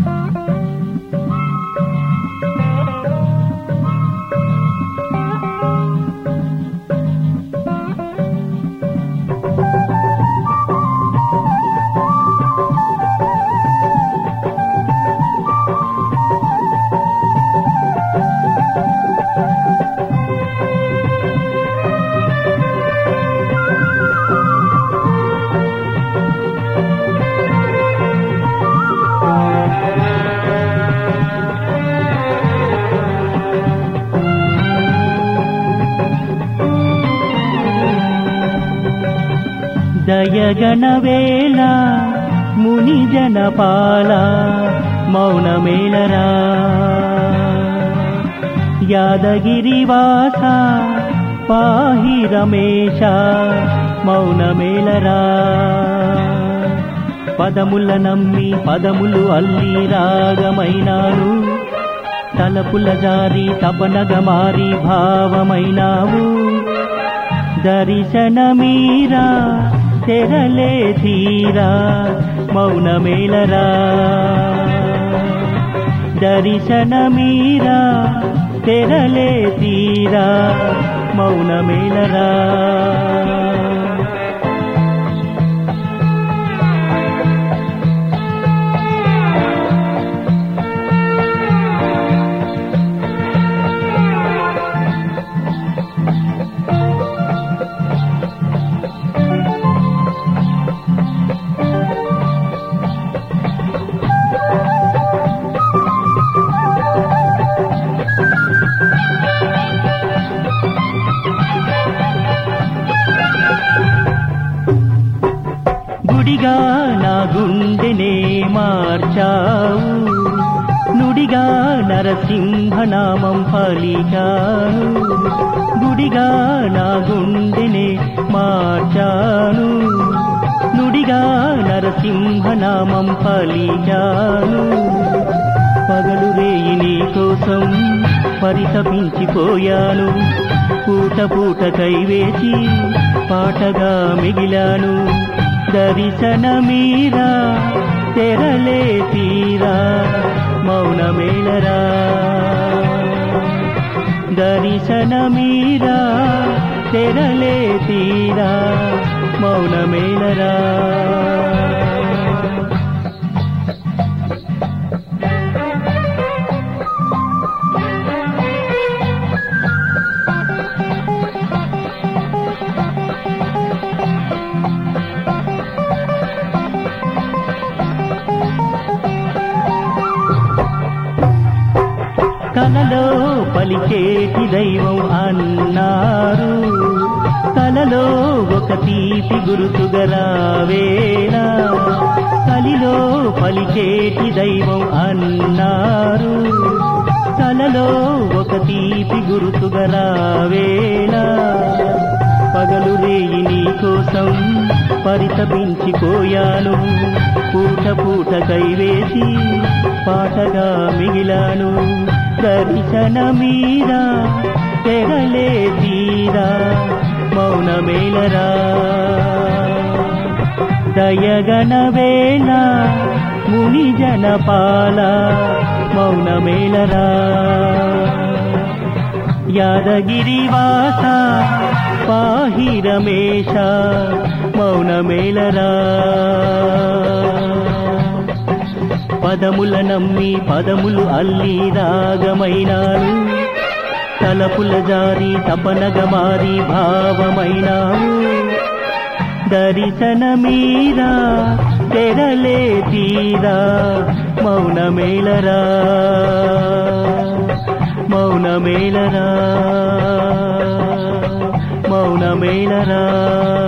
దయగణవేళ ముని జనపాల మౌనమేలరా యాదగిరివాస పాహి రమేశ మౌనమేలరా పదముల నమ్మి పదములు అల్లి రాగమైనాను తలపుల జారి తపనగ మారి భావమైనావు దర్శనమీరా తెరలే తీరా మౌనమేలరా దర్శనమీరా తెరలే తీరా మౌనమేలరా గుడిగా నా గుండెనే మార్చావు నుడిగా నరసింహనామం పలికాను గుడిగా నా గుండెనే మార్చాను నుడిగా నరసింహనామం పలికాను పగలు రేయి నీ కోసం పరితపించిపోయాను పూట పూట కైవేసి పాటగా మిగిలాను దర్శనమీరా తెరలే తీరా మౌనమేలరా దర్శనమీరా తెరలే తీరా మౌనమేలరా కలలో పలికేటి దైవం అన్నారు కలలో ఒక తీపి గురుతుగా రావేలా కలిలో పలికేటి దైవం అన్నారు కలలో ఒక తీపి గురుతుగా రావేలా పగలు రేయి నీ కోసం పరితపించిపోయాను పూట పూట కైవేసి పాటగా మిగిలాను దర్శనమీరా తెరలే తీరా మౌనమేలరా దయగణవేళ ముని జనపాల మౌనమేలరా యాదగిరివాస పాహి రమేశ మౌనమేలరా పదముల నమ్మి పదములు అల్లి రాగమైనాను తలపుల జారి తపనగ మారి భావమైనావు దర్శనమీరా తెరలే తీరా మౌనమేలరా మౌనమేలరా మౌనమేలరా